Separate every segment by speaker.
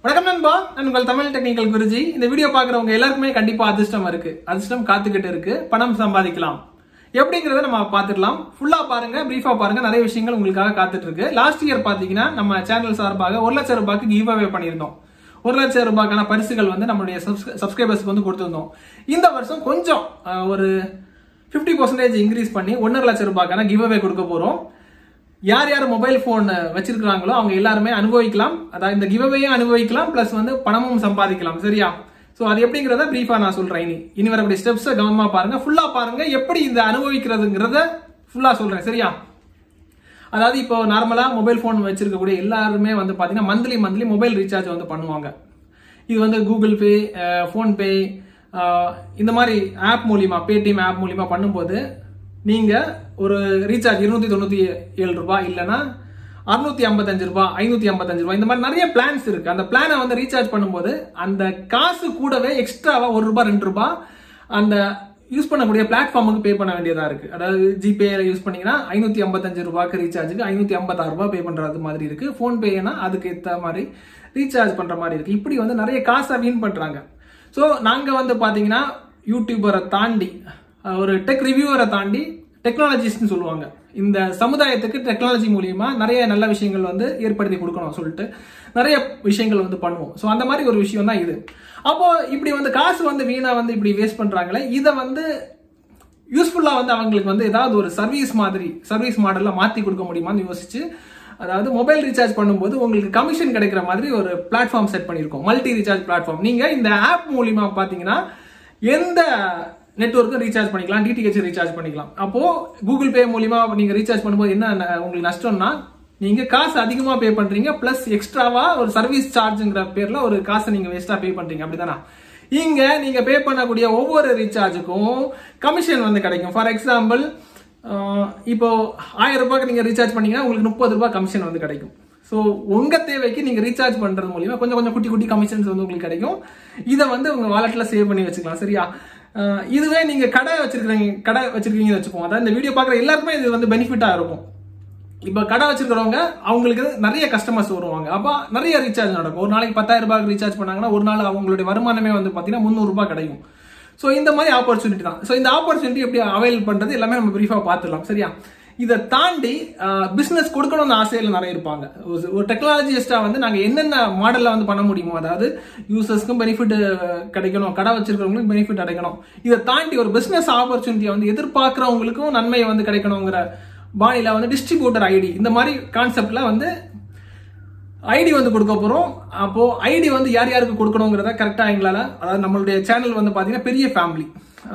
Speaker 1: வணக்கம் நண்பா நான் உங்கள் தமிழ் டெக்னிக்கல் குருஜி இந்த வீடியோ பார்க்குறவங்க எல்லாருக்குமே கண்டிப்பா அதிர்ஷ்டம் இருக்கு அதிர்ஷ்டம் காத்துக்கிட்டு இருக்கு பணம் சம்பாதிக்கலாம் எப்படிங்கிறத நம்ம பார்த்துடலாம் ஃபுல்லா பாருங்க பிரீஃபா பாருங்க நிறைய விஷயங்கள் உங்களுக்காக காத்துட்டு இருக்கு லாஸ்ட் இயர் பாத்தீங்கன்னா நம்ம சேனல் சார்பாக ஒரு லட்சம் ரூபாய்க்கு கிவ் அவே பண்ணியிருந்தோம் ஒரு லட்சம் ரூபாய்க்கான பரிசுகள் வந்து நம்மளுடைய சப்ஸ்கிரைபர்ஸ்க்கு வந்து கொடுத்துருந்தோம் இந்த வருஷம் கொஞ்சம் அஹ், ஒரு ஃபிஃப்டி பர்சன்டேஜ் இன்க்ரீஸ் பண்ணி ஒன்றரை லட்சம் ரூபாய்க்கான கிவ் அவே கொடுக்க போறோம் யார் யார் மொபைல் ஃபோன் வச்சிருக்காங்களோ அவங்க எல்லாருமே அனுபவிக்கலாம் அதாவது இந்த கிவ்அவேயும் அனுபவிக்கலாம் ப்ளஸ் வந்து பணமும் சம்பாதிக்கலாம் சரியா ஸோ அது எப்படிங்கிறத பிரீஃபா நான் சொல்றேன் இனி இனி வரக்கூடிய ஸ்டெப்ஸை கவனமா பாருங்க ஃபுல்லா பாருங்க எப்படி இந்த அனுபவிக்கிறதுங்கிறத ஃபுல்லா சொல்றேன் சரியா அதாவது இப்போ நார்மலா மொபைல் ஃபோன் வச்சிருக்கக்கூடிய எல்லாருமே வந்து பாத்தீங்கன்னா மந்த்லி மந்த்லி மொபைல் ரீசார்ஜ் வந்து பண்ணுவாங்க இது வந்து கூகுள் பே ஃபோன்பே இந்த மாதிரி ஆப் மூலியமா பேடிஎம் ஆப் மூலியமா பண்ணும்போது நீங்க ஒரு ரீசார்ஜ் இருநூத்தி தொண்ணூத்தி ஏழு ரூபாய் இல்லைன்னா அறுநூத்தி ஐம்பத்தஞ்சு ரூபாய் ஐநூத்தி ஐம்பத்தஞ்சு ரூபாய் இந்த மாதிரி நிறைய பிளான்ஸ் இருக்கு அந்த பிளானை வந்து ரீசார்ஜ் பண்ணும்போது அந்த காசு கூடவே எக்ஸ்ட்ராவா ஒரு ரூபாய் ரெண்டு ரூபாய் அந்த யூஸ் பண்ணக்கூடிய பிளாட்ஃபார்முக்கு பே பண்ண வேண்டியதா இருக்கு அதாவது ஜிபே யூஸ் பண்ணீங்கன்னா ஐநூத்தி ஐம்பத்தஞ்சு ரூபாய்க்கு ரீசார்ஜுக்கு ஐநூத்தி ஐம்பத்தாறு ரூபாய் பே பண்றது மாதிரி இருக்கு ஃபோன் பேனா அதுக்கு ஏற்ற மாதிரி ரீசார்ஜ் பண்ற மாதிரி இருக்கு இப்படி வந்து நிறைய காசை வீண் பண்றாங்க ஸோ நாங்க வந்து பாத்தீங்கன்னா யூடியூபரை தாண்டி அஹ், ஒரு டெக் ரிவ்யூவரை தாண்டி டெக்னாலஜிஸ்ட்னு சொல்லுவாங்க இந்த சமுதாயத்துக்கு டெக்னாலஜி மூலியமா நிறைய நல்ல விஷயங்கள் வந்து ஏற்படுத்தி கொடுக்கணும் சொல்லிட்டு நிறைய விஷயங்கள் வந்து பண்ணுவோம் ஸோ அந்த மாதிரி ஒரு விஷயம் தான் இது அப்போ இப்படி வந்து காசு வந்து வீணா வந்து இப்படி வேஸ்ட் பண்றாங்களே இதை வந்து யூஸ்ஃபுல்லா வந்து அவங்களுக்கு வந்து ஏதாவது ஒரு சர்வீஸ் மாதிரி சர்வீஸ் மாடல்ல மாத்தி கொடுக்க முடியுமான்னு யோசிச்சு அதாவது மொபைல் ரீசார்ஜ் பண்ணும்போது உங்களுக்கு கமிஷன் கிடைக்கிற மாதிரி ஒரு பிளாட்ஃபார்ம் செட் பண்ணியிருக்கோம் மல்டி ரீசார்ஜ் பிளாட்ஃபார்ம் நீங்க இந்த ஆப் மூலியமா பாத்தீங்கன்னா எந்த நெட்வொர்க்கும் ரீசார்ஜ் பண்ணிக்கலாம் டிடிஹெச் ரீசார்ஜ் பண்ணிக்கலாம் அப்போ கூகுள் பே மூலியமா நீங்க ரீசார்ஜ் பண்ணும்போது என்ன ந- உங்களுக்கு நஷ்டம்னா நீங்க காசு அதிகமா பே பண்றீங்க பிளஸ் எக்ஸ்ட்ராவா ஒரு சர்வீஸ் சார்ஜ்ங்கிற பேர்ல ஒரு காசை நீங்க வேஸ்டா பே பண்றீங்க அப்படிதானா இங்க நீங்க பே பண்ணக்கூடிய ஒவ்வொரு ரீசார்ஜுக்கும் கமிஷன் வந்து கிடைக்கும் ஃபார் எக்ஸாம்பிள் இப்போ ஆயிரம் ரூபாய்க்கு நீங்க ரீசார்ஜ் பண்ணீங்கன்னா உங்களுக்கு முப்பது ரூபாய் கமிஷன் வந்து கிடைக்கும் ஸோ உங்க தேவைக்கு நீங்க ரீசார்ஜ் பண்றது மூலியமா கொஞ்சம் கொஞ்சம் குட்டி குட்டி கமிஷன்ஸ் வந்து உங்களுக்கு கிடைக்கும் இதை வந்து உங்க வாலெட்ல சேவ் பண்ணி வச்சுக்கலாம் சரியா அஹ் இதுவே நீங்க கடை வச்சிருக்கீங்க கடை வச்சிருக்கீங்கன்னு வச்சுப்போம் அதாவது இந்த வீடியோ பார்க்குற எல்லாருக்குமே இது வந்து பெனிஃபிட்டா இருக்கும் இப்போ கடை வச்சிருக்கிறவங்க அவங்களுக்கு நிறைய கஸ்டமர்ஸ் வருவாங்க அப்போ நிறைய ரீசார்ஜ் நடக்கும் ஒரு நாளைக்கு பத்தாயிரம் ரூபாய்க்கு ரீசார்ஜ் பண்ணாங்கன்னா ஒரு நாள் அவங்களுடைய வருமானமே வந்து பார்த்தீங்கன்னா முந்நூறு ரூபாய் கிடைக்கும் ஸோ இந்த மாதிரி ஆப்பர்ச்சுனிட்டி தான் ஸோ இந்த ஆப்பர்ச்சுனிட்டி எப்படி அவைல் பண்றது எல்லாமே நம்ம பிரீஃபாக பார்த்துடலாம் சரியா இதை தாண்டி பிசினஸ் கொடுக்கணும்னு ஆசையில் நிறைய இருப்பாங்க ஒரு- ஒரு டெக்னாலஜிஸ்டா வந்து நாங்க என்னென்ன மாடல்ல வந்து பண்ண முடியுமோ அதாவது யூசர்ஸ்க்கும் பெனிஃபிட் கிடைக்கணும் கடை வச்சிருக்கிறவங்களுக்கும் பெனிஃபிட் கிடைக்கணும் இதை தாண்டி ஒரு பிசினஸ் ஆப்பர்ச்சுனிட்டியை வந்து எதிர்பார்க்கிறவங்களுக்கும் நன்மை வந்து கிடைக்கணுங்கிற பாணியில வந்து டிஸ்ட்ரிபியூட்டர் ஐடி இந்த மாதிரி கான்செப்ட்ல வந்து ஐடி வந்து கொடுக்க போறோம் அப்போ ஐடி வந்து யார் யாருக்கு கொடுக்கணுங்கிறத கரெக்டா எங்களால அதாவது நம்மளுடைய சேனல் வந்து பாத்தீங்கன்னா பெரிய ஃபேமிலி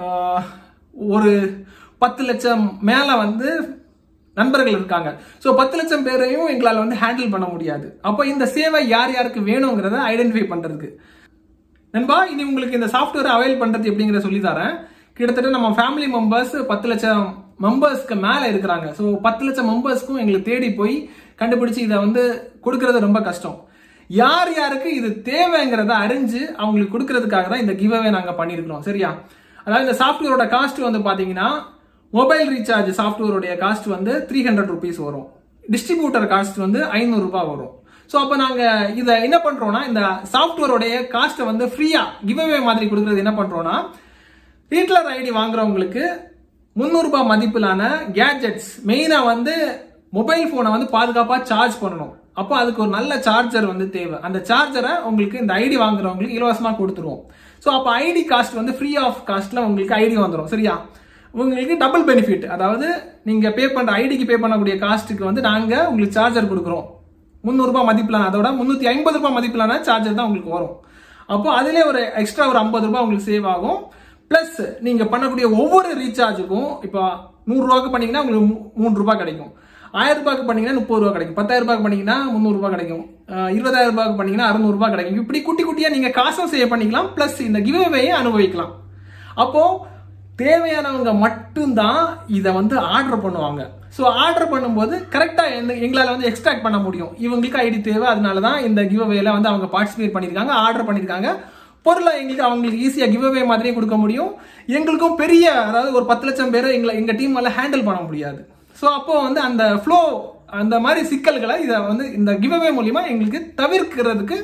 Speaker 1: ஒரு பத்து லட்சம் மேல வந்து நண்பர்கள் இருக்காங்க ஸோ பத்து லட்சம் பேரையும் எங்களால் வந்து ஹேண்டில் பண்ண முடியாது அப்போ இந்த சேவை யார் யாருக்கு வேணுங்கிறத ஐடென்டிஃபை பண்றதுக்கு நண்பா இனி உங்களுக்கு இந்த சாஃப்ட்வேர் அவைல் பண்றது எப்படிங்கிற சொல்லி தரேன் கிட்டத்தட்ட நம்ம ஃபேமிலி மெம்பர்ஸ் பத்து லட்சம் மெம்பர்ஸ்க்கு மேல இருக்கிறாங்க ஸோ பத்து லட்சம் மெம்பர்ஸ்க்கும் எங்களுக்கு தேடி போய் கண்டுபிடிச்சு இதை வந்து கொடுக்கறது ரொம்ப கஷ்டம் யார் யாருக்கு இது தேவைங்கிறத அறிஞ்சு அவங்களுக்கு கொடுக்கறதுக்காக தான் இந்த கிவ்அவே நாங்க பண்ணியிருக்கிறோம் சரியா அதாவது இந்த சாஃப்ட்வேரோட காஸ்ட் வந்து பாத்தீங்கன்னா மொபைல் ரீசார்ஜ் சாஃப்ட்வேருடைய காஸ்ட் வந்து த்ரீ ஹண்ட்ரட் ருபீஸ் வரும் டிஸ்ட்ரிபியூட்டர் காஸ்ட் வந்து ஐநூறு ரூபாய் வரும் ஸோ அப்போ நாங்கள் இதை என்ன பண்ணுறோம்னா இந்த சாஃப்ட்வேருடைய காஸ்ட்டை வந்து ஃப்ரீயாக கிவ்அவே மாதிரி கொடுக்குறது என்ன பண்ணுறோம்னா ரீட்லர் ஐடி வாங்குறவங்களுக்கு முந்நூறுபா மதிப்பிலான கேட்ஜெட்ஸ் மெயினாக வந்து மொபைல் ஃபோனை வந்து பாதுகாப்பாக சார்ஜ் பண்ணணும் அப்போ அதுக்கு ஒரு நல்ல சார்ஜர் வந்து தேவை அந்த சார்ஜரை உங்களுக்கு இந்த ஐடி வாங்குறவங்களுக்கு இலவசமாக கொடுத்துருவோம் ஸோ அப்போ ஐடி காஸ்ட் வந்து ஃப்ரீ ஆஃப் காஸ்ட்ல உங்களுக்கு ஐடி வந்துடும் சரியா உங்களுக்கு டபுள் பெனிஃபிட் அதாவது நீங்க பே பண்ற ஐடிக்கு பே பண்ணக்கூடிய காஸ்ட்டுக்கு வந்து நாங்க உங்களுக்கு சார்ஜர் கொடுக்குறோம் முந்நூறுபா மதிப்பிலான அதோட முந்நூற்றி ஐம்பது ரூபாய் மதிப்பிலான சார்ஜர் தான் உங்களுக்கு வரும் அப்போ அதிலே ஒரு எக்ஸ்ட்ரா ஒரு ஐம்பது ரூபாய் உங்களுக்கு சேவ் ஆகும் ப்ளஸ் நீங்க பண்ணக்கூடிய ஒவ்வொரு ரீசார்ஜுக்கும் இப்போ நூறுரூவாக்கு பண்ணீங்கன்னா உங்களுக்கு மூ- மூணு ரூபாய் கிடைக்கும் ஆயிரம் ரூபாய்க்கு பண்ணீங்கன்னா முப்பது ரூபா கிடைக்கும் பத்தாயிரம் ரூபாய்க்கு பண்ணீங்கன்னா முந்நூறு ரூபாய் கிடைக்கும் அஹ் இருபதாயிரம் ரூபாய்க்கு பண்ணீங்கன்னா அறுநூறு ரூபாய் கிடைக்கும் இப்படி குட்டி குட்டியா நீங்க காசும் சேவ் பண்ணிக்கலாம் ப்ளஸ் இந்த கிவ்அவேயை அனுபவிக்கலாம் அப்போ தேவையானவங்க மட்டும்தான் இதை வந்து ஆர்டர் பண்ணுவாங்க ஸோ ஆர்டர் பண்ணும்போது கரெக்டாக எங்களால் வந்து எக்ஸ்ட்ராக்ட் பண்ண முடியும் இவங்களுக்கு ஐடி தேவை அதனால தான் இந்த கிவ் அவேல வந்து அவங்க பார்ட்டிசிபேட் பண்ணியிருக்காங்க ஆர்டர் பண்ணியிருக்காங்க பொருளை எங்களுக்கு அவங்களுக்கு ஈஸியாக கிவ் அவே மாதிரியே கொடுக்க முடியும் எங்களுக்கும் பெரிய அதாவது ஒரு பத்து லட்சம் பேரை எங்களை எங்கள் டீமால ஹேண்டில் பண்ண முடியாது ஸோ அப்போ வந்து அந்த ஃப்ளோ அந்த மாதிரி சிக்கல்களை இதை வந்து இந்த கிவ் அவே மூலியமா எங்களுக்கு தவிர்க்கிறதுக்கு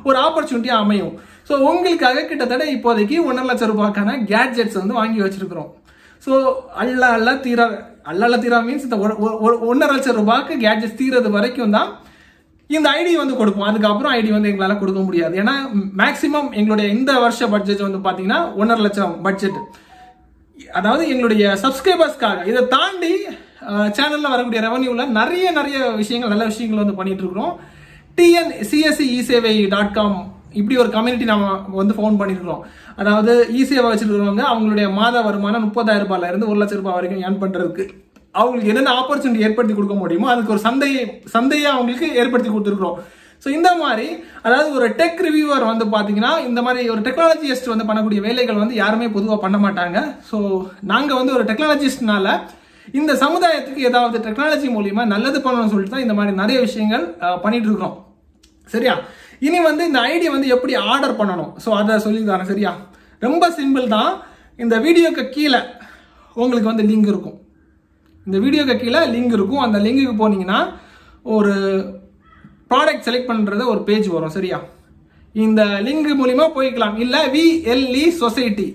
Speaker 1: ஒரு ஆப்பர்ச்சுனிட்டியாக அமையும் ஸோ உங்களுக்காக கிட்டத்தட்ட இப்போதைக்கு ஒன்றரை லட்சம் ரூபாய்க்கான கேட்ஜெட்ஸ் வந்து வாங்கி வச்சிருக்கிறோம் ஸோ அல்ல அல்ல தீரா அல்ல அல்ல தீரா மீன்ஸ் இந்த ஒரு- ஒரு- ஒரு- ஒன்றரை லட்சம் ரூபாய்க்கு கேட்ஜெட்ஸ் தீரது வரைக்கும் தான் இந்த ஐடி வந்து கொடுப்போம் அதுக்கப்புறம் ஐடி வந்து எங்களால் கொடுக்க முடியாது ஏன்னா மேக்ஸிமம் எங்களுடைய இந்த வருஷ பட்ஜெட் வந்து பார்த்தீங்கன்னா ஒன்றரை லட்சம் பட்ஜெட் அதாவது எங்களுடைய சப்ஸ்கிரைபர்ஸ்க்காக இதை தாண்டி சேனல்ல வரக்கூடிய ரெவன்யூல நிறைய நிறைய விஷயங்கள் நல்ல விஷயங்கள் வந்து பண்ணிட்டு இருக்கிறோம் TN CSC eSevai dot com இப்படி ஒரு கம்யூனிட்டி நம்ம வந்து ஃபவுண்ட் பண்ணியிருக்கிறோம் அதாவது இசேவை வச்சிருக்கிறவங்க அவங்களுடைய மாத வருமானம் முப்பதாயிரம் ரூபாயில இருந்து ஒரு லட்சம் ரூபாய் வரைக்கும் ஏர்ன் பண்றதுக்கு அவங்களுக்கு என்னென்ன ஆப்பர்ச்சுனிட்டி ஏற்படுத்தி கொடுக்க முடியுமோ அதுக்கு ஒரு சந்தையை சந்தையை அவங்களுக்கு ஏற்படுத்தி கொடுத்துருக்குறோம் ஸோ இந்த மாதிரி அதாவது ஒரு டெக் ரிவ்யூவர் வந்து பார்த்தீங்கன்னா இந்த மாதிரி ஒரு டெக்னாலஜிஸ்ட் வந்து பண்ணக்கூடிய வேலைகள் வந்து யாருமே பொதுவாக பண்ண மாட்டாங்க ஸோ நாங்கள் வந்து ஒரு டெக்னாலஜிஸ்ட்னால இந்த சமுதாயத்துக்கு ஏதாவது டெக்னாலஜி மூலியமா நல்லது பண்ணணும்னு சொல்லிட்டு தான் இந்த மாதிரி நிறைய விஷயங்கள் அஹ், பண்ணிட்டு இருக்கிறோம் சரியா இனி வந்து இந்த ஐடி வந்து எப்படி ஆர்டர் பண்ணணும் ஸோ அதை சொல்லி தரேன் சரியா ரொம்ப சிம்பிள் தான் இந்த வீடியோக்கு கீழே உங்களுக்கு வந்து லிங்க் இருக்கும் இந்த வீடியோக்கு கீழே லிங்க் இருக்கும் அந்த லிங்குக்கு போனீங்கன்னா ஒரு ப்ராடக்ட் செலக்ட் பண்ணுறது ஒரு பேஜ் வரும் சரியா இந்த லிங்க் மூலிமா போய்க்கலாம் இல்லை VLE society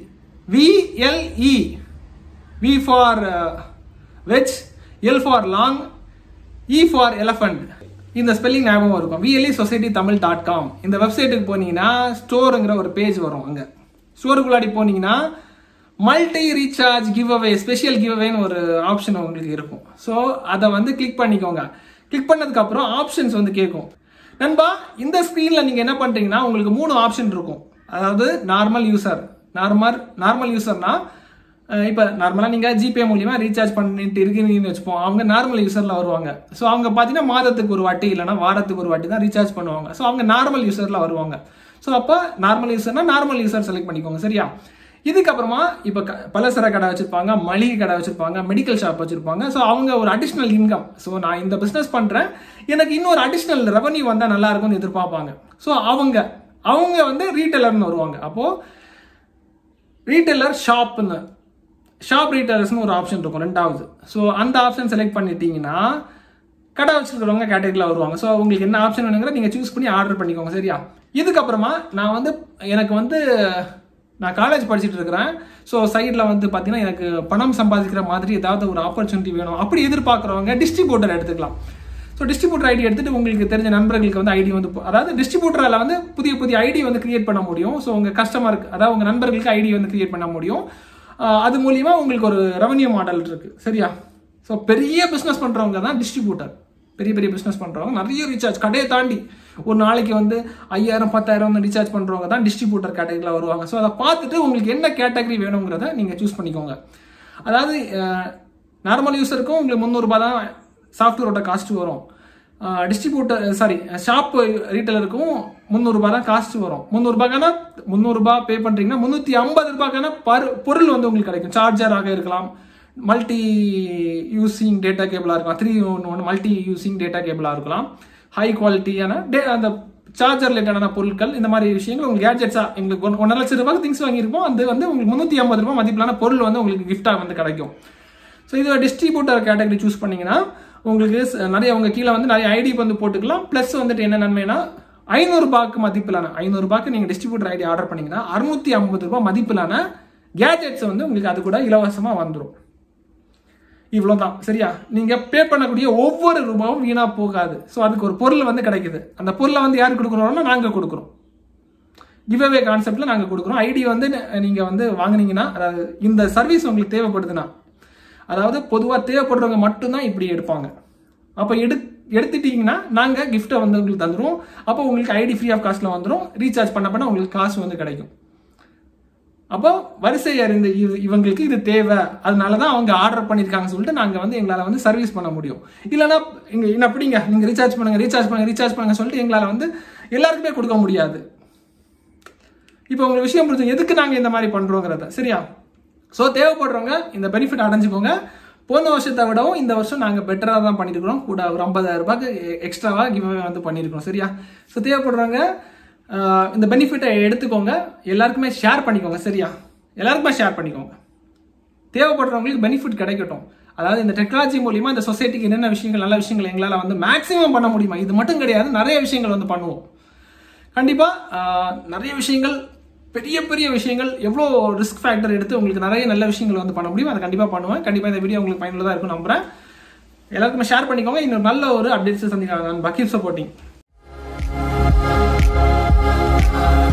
Speaker 1: VLE V for veg L for long E for elephant இந்த ஸ்பெல்லிங் ஞாபகம் இருக்கும் VLE society Tamil dot com இந்த வெப்சைட்டுக்கு போனீங்கன்னா ஸ்டோருங்கிற ஒரு பேஜ் வரும் அங்கே ஸ்டோருக்குள்ளாடி போனீங்கன்னா multi recharge give away special give அவேன்னு ஒரு ஆப்ஷன் உங்களுக்கு இருக்கும் ஸோ அதை வந்து கிளிக் பண்ணிக்கோங்க கிளிக் பண்ணதுக்கு அப்புறம் ஆப்ஷன்ஸ் வந்து கேட்கும் நண்பா இந்த ஸ்க்ரீனில் நீங்கள் என்ன பண்ணுறீங்கன்னா உங்களுக்கு மூணு ஆப்ஷன் இருக்கும் அதாவது நார்மல் யூசர் நார்மல் நார்மல் யூசர்னா இப்போ நார்மலாக நீங்கள் ஜிபே மூலியமாக ரீசார்ஜ் பண்ணிட்டு இருக்கீங்கன்னு வச்சுப்போம் அவங்க நார்மல் யூசரில் வருவாங்க ஸோ அவங்க பார்த்தீங்கன்னா மாதத்துக்கு ஒரு வாட்டி இல்லைன்னா வாரத்துக்கு ஒரு வாட்டி தான் ரீசார்ஜ் பண்ணுவாங்க ஸோ அவங்க நார்மல் யூசரில் வருவாங்க ஸோ அப்போ நார்மல் யூசர்னா நார்மல் யூசர் செலக்ட் பண்ணிக்கோங்க சரியா இதுக்கப்புறமா இப்போ க- பலசர கடை வச்சிருப்பாங்க மளிகை கடை வச்சிருப்பாங்க மெடிக்கல் ஷாப் வச்சிருப்பாங்க ஸோ அவங்க ஒரு அடிஷ்னல் இன்கம் ஸோ நான் இந்த பிஸ்னஸ் பண்றேன் எனக்கு இன்னொரு அடிஷ்னல் ரெவன்யூ வந்தா நல்லா இருக்கும்னு எதிர்பார்ப்பாங்க ஸோ அவங்க அவங்க வந்து ரீட்டைலர்னு வருவாங்க அப்போ ரீட்டைலர் ஷாப்னு ஷாப் ரீட்டைலர்ஸ்னு ஒரு ஆப்ஷன் இருக்கும் ரெண்டாவது ஸோ அந்த ஆப்ஷன் செலக்ட் பண்ணிட்டீங்கன்னா கடை வச்சிருக்கிறவங்க கேட்டகரியில் வருவாங்க ஸோ உங்களுக்கு என்ன ஆப்ஷன் வேணுங்கிற நீங்கள் சூஸ் பண்ணி ஆர்டர் பண்ணிக்கோங்க சரியா இதுக்கப்புறமா நான் வந்து எனக்கு வந்து நான் காலேஜ் படிச்சுட்டு இருக்கிறேன் ஸோ சைடில் வந்து பார்த்தீங்கன்னா எனக்கு பணம் சம்பாதிக்கிற மாதிரி ஏதாவது ஒரு ஆப்பர்ச்சுனிட்டி வேணும் அப்படி எதிர்பார்க்குறவங்க டிஸ்ட்ரிபியூட்டர் எடுத்துக்கலாம் ஸோ டிஸ்ட்ரிபியூட்டர் ஐடி எடுத்துட்டு உங்களுக்கு தெரிஞ்ச நண்பர்களுக்கு வந்து ஐடி வந்து அதாவது டிஸ்ட்ரிபியூட்டரால் வந்து புதிய புதிய ஐடி வந்து கிரியேட் பண்ண முடியும் ஸோ உங்கள் கஸ்டமருக்கு அதாவது உங்கள் நண்பர்களுக்கு ஐடி வந்து கிரியேட் பண்ண முடியும் ஆஹ் அது மூலியமா உங்களுக்கு ஒரு ரெவன்யூ மாடல் இருக்கு சரியா ஸோ பெரிய பிஸ்னஸ் பண்றவங்க தான் டிஸ்ட்ரிபியூட்டர் பெரிய பெரிய பிஸ்னஸ் பண்றவங்க நிறைய ரீசார்ஜ் கடையை தாண்டி ஒரு நாளைக்கு வந்து ஐயாயிரம் பத்தாயிரம் வந்து ரீசார்ஜ் பண்றவங்க தான் டிஸ்ட்ரிபியூட்டர் கேட்டகரியில் வருவாங்க ஸோ அதை பார்த்துட்டு உங்களுக்கு என்ன கேட்டகரி வேணுங்கிறத நீங்க சூஸ் பண்ணிக்கோங்க அதாவது நார்மல் யூஸருக்கும் உங்களுக்கு முந்நூறுபா தான் சாஃப்ட்வேரோட காஸ்ட் வரும் டிஸ்ட்ரிபியூட்டர் சாரி ஷாப் ரீட்டைலருக்கும் முந்நூறுபா தான் காஸ்ட் வரும் முந்நூறுபாக்கான முந்நூறுபா பே பண்றீங்கன்னா முந்நூற்றி ஐம்பது ரூபாய்க்கான பர் பொருள் வந்து உங்களுக்கு கிடைக்கும் சார்ஜராக இருக்கலாம் மல்டி யூசிங் டேட்டா கேபிளாக இருக்கலாம் three one one multi using data கேபிளாக இருக்கலாம் ஹை குவாலிட்டியான டே அந்த சார்ஜர் ரிலேட்டடான பொருட்கள் இந்த மாதிரி விஷயங்கள் உங்களுக்கு கேட்ஜெட்ஸா எங்களுக்கு ஒன் ஒன்றரை லட்சம் ரூபாய்க்கு திங்ஸ் வாங்கியிருப்போம் அது வந்து உங்களுக்கு முந்நூற்றி ஐம்பது ரூபாய் மதிப்பிலான பொருள் வந்து உங்களுக்கு கிஃப்டாக வந்து கிடைக்கும் ஸோ இது டிஸ்ட்ரிபியூட்டர் கேட்டகரி சூஸ் பண்ணீங்கன்னா உங்களுக்கு ச- நிறைய உங்க கீழே வந்து நிறைய ஐடி வந்து போட்டுக்கலாம் ப்ளஸ் வந்துட்டு என்ன நன்மைனா ஐநூறுபாக்கு மதிப்பிலான ஐநூறுபாக்கு நீங்கள் டிஸ்ட்ரிபியூட்டர் ஐடி ஆர்டர் பண்ணீங்கன்னா அறுநூத்தி ஐம்பது ரூபாய் மதிப்பிலான கேஜெட்ஸ் வந்து உங்களுக்கு அது கூட இலவசமாக வந்துடும் இவ்வளவுதான் சரியா நீங்க பே பண்ணக்கூடிய ஒவ்வொரு ரூபாயும் வீணா போகாது ஸோ அதுக்கு ஒரு பொருள் வந்து கிடைக்குது அந்த பொருளை வந்து யாருக்கு கொடுக்குறோம்னா நாங்க கொடுக்குறோம் கிவ்அவே கான்செப்ட்ல நாங்க கொடுக்குறோம் ஐடி வந்து ந- நீங்க வந்து வாங்குனீங்கன்னா அதாவது இந்த சர்வீஸ் உங்களுக்கு தேவைப்படுதுன்னா அதாவது பொதுவா தேவைப்படுறவங்க மட்டும்தான் இப்படி எடுப்பாங்க அப்போ எடு எடுத்துட்டீங்கன்னா நாங்க கிஃப்ட்டை வந்து உங்களுக்கு தந்துருவோம் அப்போ உங்களுக்கு ஐடி ஃப்ரீ ஆஃப் காஸ்ட்ல வந்துடும் ரீசார்ஜ் பண்ண பண்ண உங்களுக்கு காசு வந்து கிடைக்கும் அப்போ வரிசை அறிந்த இவ- இவங்களுக்கு இது தேவை அதனால தான் அவங்க ஆர்டர் பண்ணியிருக்காங்கன்னு சொல்லிட்டு நாங்கள் வந்து எங்களால் வந்து சர்வீஸ் பண்ண முடியும் இல்லைன்னா இங்கே என்ன அப்படிங்க நீங்கள் ரீசார்ஜ் பண்ணுங்க ரீசார்ஜ் பண்ணுங்க ரீசார்ஜ் பண்ணுங்க சொல்லிட்டு எங்களால் வந்து எல்லாருக்குமே கொடுக்க முடியாது இப்போ உங்களுக்கு விஷயம் புரிஞ்சு எதுக்கு நாங்கள் இந்த மாதிரி பண்ணுறோங்கிறத சரியா ஸோ தேவைப்படுறவங்க இந்த பெனிஃபிட் அடைஞ்சுக்கோங்க போன வருஷத்தை விடவும் இந்த வருஷம் நாங்கள் பெட்டராக தான் பண்ணியிருக்கிறோம் கூட ஒரு ஐம்பதாயிரம் ரூபாய்க்கு எக்ஸ்ட்ராவாக கிவ் வந்து பண்ணியிருக்கிறோம் சரியா ஸோ தேவைப்படுறவங்க ஆஹ், இந்த பெனிஃபிட்டை எடுத்துக்கோங்க எல்லாருக்குமே ஷேர் பண்ணிக்கோங்க சரியா எல்லாருக்குமே ஷேர் பண்ணிக்கோங்க தேவைப்படுறவங்களுக்கு பெனிஃபிட் கிடைக்கட்டும் அதாவது இந்த டெக்னாலஜி மூலியமா இந்த சொசைட்டிக்கு என்னென்ன விஷயங்கள் நல்ல விஷயங்கள் எங்களால் வந்து மேக்ஸிமம் பண்ண முடியுமா இது மட்டும் கிடையாது நிறைய விஷயங்கள் வந்து பண்ணுவோம் கண்டிப்பா ஆஹ், நிறைய விஷயங்கள் பெரிய பெரிய விஷயங்கள் எவ்வளோ ரிஸ்க் ஃபேக்டர் எடுத்து உங்களுக்கு நிறைய நல்ல விஷயங்கள் வந்து பண்ண முடியும் அதை கண்டிப்பா பண்ணுவேன் கண்டிப்பா இந்த வீடியோ உங்களுக்கு பயனுள்ளதா இருக்கும் நம்புறேன் எல்லாருக்குமே ஷேர் பண்ணிக்கோங்க இன்னொரு நல்ல ஒரு அப்டேட்ஸ் சந்திக்கலாம் நான் பக்கீர் சப்போர்ட்டிங்